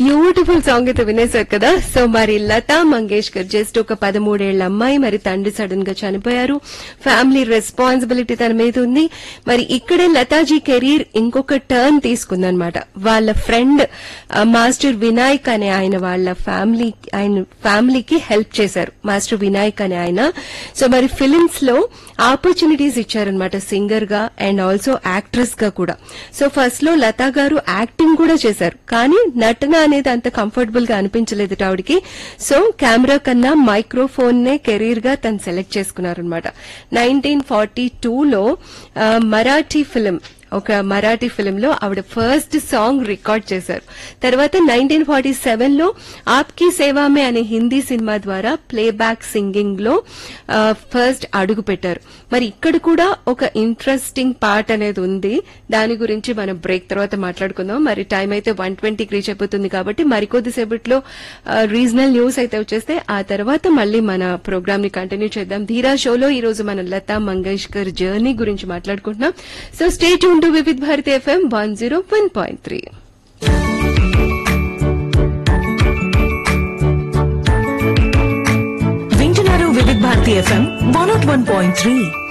beautiful song అయితే వినేశారు కదా so మరి లతా మంగేష్కర్ జస్ట్ ఒక పదమూడేళ్ల అమ్మాయి మరి తండ్రి సడన్ గా చనిపోయారు ఫ్యామిలీ రెస్పాన్సిబిలిటీ తన మీద ఉంది మరి ఇక్కడే లతాజీ కెరీర్ ఇంకొక టర్న్ తీసుకుందనమాట వాళ్ళ ఫ్రెండ్ మాస్టర్ వినాయక్ అనే ఆయన వాళ్ళ ఫ్యామిలీ ఆయన ఫ్యామిలీకి హెల్ప్ చేశారు మాస్టర్ వినాయక్ అనే ఆయన సో మరి ఫిలిమ్స్ లో ఆపర్చునిటీస్ ఇచ్చారనమాట సింగర్ గా అండ్ ఆల్సో యాక్ట్రెస్ గా కూడా సో ఫస్ట్ లో లతా గారు యాక్టింగ్ కూడా చేశారు కానీ నటన అనేది అంత కంఫర్టబుల్ గా అనిపించలేదు ఆవిడకి సో కెమెరా కన్నా మైక్రోఫోన్ నే కెరీర్ గా తను సెలెక్ట్ చేసుకున్నారనమాట నైన్టీన్ ఫార్టీ టూలో మరాఠీ ఫిలిం ఒక మరాఠీ ఫిలిం లో ఆవిడ ఫస్ట్ సాంగ్ రికార్డ్ చేశారు తర్వాత నైన్టీన్ ఫార్టీ సెవెన్ లో ఆప్కి సేవామే అనే హిందీ సినిమా ద్వారా ప్లేబ్యాక్ సింగింగ్ లో ఫస్ట్ అడుగు పెట్టారు మరి ఇక్కడ కూడా ఒక ఇంట్రెస్టింగ్ పార్ట్ అనేది ఉంది దాని గురించి మనం బ్రేక్ తర్వాత మాట్లాడుకుందాం మరి టైం అయితే వన్ ట్వంటీకి రీచ్ అయిపోతుంది కాబట్టి మరికొద్దిసేపట్లో రీజనల్ న్యూస్ అయితే వచ్చేస్తే ఆ తర్వాత మళ్ళీ మన ప్రోగ్రామ్ ని కంటిన్యూ చేద్దాం ధీరా షోలో ఈ రోజు మనం లతా మంగేష్కర్ జర్నీ గురించి మాట్లాడుకుంటున్నాం so stay tune to Vividh Bharati FM one zero one point three వింటున్నారు Vividh Bharati FM one nought one point three